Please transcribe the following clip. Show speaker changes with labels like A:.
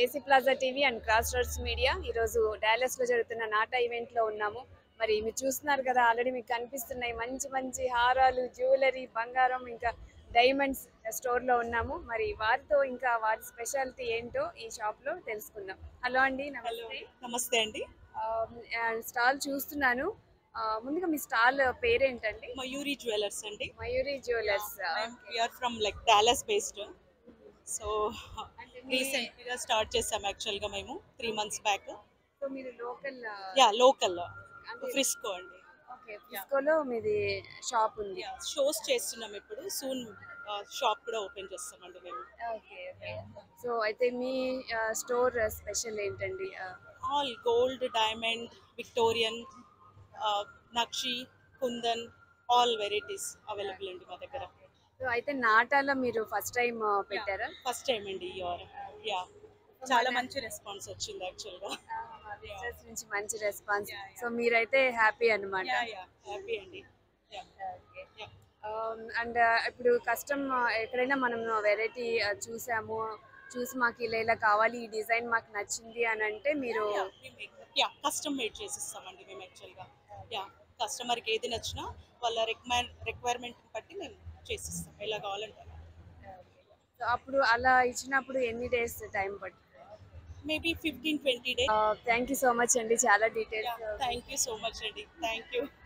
A: AC plaza TV and cross roads media ఈరోజు Dallas లో జరుగుతున్న నాటా ఈవెంట్ లో ఉన్నాము మరి మీరు చూస్తున్నారు కదా ఆల్రెడీ మీకు కనిపిస్తున్నాయి మంచి మంచి హారాలు జ్యువెలరీ బంగారం ఇంకా డైమండ్స్ స్టోర్ లో ఉన్నాము మరి వారితో ఇంకా వారి స్పెషాలిటీ ఏంటో ఈ షాప్ లో తెలుసుకుందాం హలో అండి
B: హలో
A: నమస్తే
B: నమస్తే అండి
A: స్టాల్ చూస్తున్నాను ఆ, ముందుగా మీ స్టాల్ పేరేంటండి
B: మయూరి జ్యువెలర్స్ అండి
A: Mayuri jewellers
B: we're from like Dallas based so
A: అంటే మీ-
B: రీసెంట్గా స్టార్ట్ చేసాం యాక్చువల్గా మేము త్రీ మంత్స్ బ్యాక్
A: సో మీరు లోకల్
B: యా లోకల్
A: అంటే
B: ఫ్రిస్కో అండి
A: ఓకే ఫిస్కోలో మీది షాప్ ఉంది
B: షోస్ చేస్తున్నాం ఇప్పుడు సూన్ షాప్ కూడా ఓపెన్ చేస్తామండి మేము
A: ఓకే ఓకే సో అయితే మీ స్టోర్ స్పెషల్ ఏంటండి
B: all gold diamond Victorian nakshi kundan all varieties available అండి మా దగ్గర
A: సో అయితే నాటాలో మీరు ఫస్ట్ టైం పెట్టారా
B: ఫస్ట్ టైం అండి ఇయర్ యా చాలా మంచి రెస్పాన్స్ వచ్చింది యాక్చువల్గా
A: బిజినెస్ నుంచి మంచి రెస్పాన్స్ సో మీరైతే హ్యాపీ అనమాట
B: యా యా హ్యాపీ అండి Yeah. Yeah.
A: అండ్ ఇప్పుడు కస్టమ్ ఎక్కడైనా మనం వెరైటీ చూసాము చూసి మాకు ఇలా ఇలా కావాలి ఈ డిజైన్ మాకు నచ్చింది అని అంటే మీరు
B: యా కస్టమ్ మేడ్ చేసిస్తామండి మేము యాక్చువల్గా యా కస్టమర్కి ఏది నచ్చినా వాళ్ళ రిక్వైర్ రిక్వైర్మెంట్ బట్టి మేము చేసిస్తాం ఎలా కావాలంటే అలా.
A: సో అప్పుడు అలా ఇచ్చినప్పుడు ఎన్ని డేస్ టైం పడుతుంది
B: maybe fifteen twenty days
A: thank you so much అండి చాలా details
B: thank you so much అండి థ్యాంక్ యూ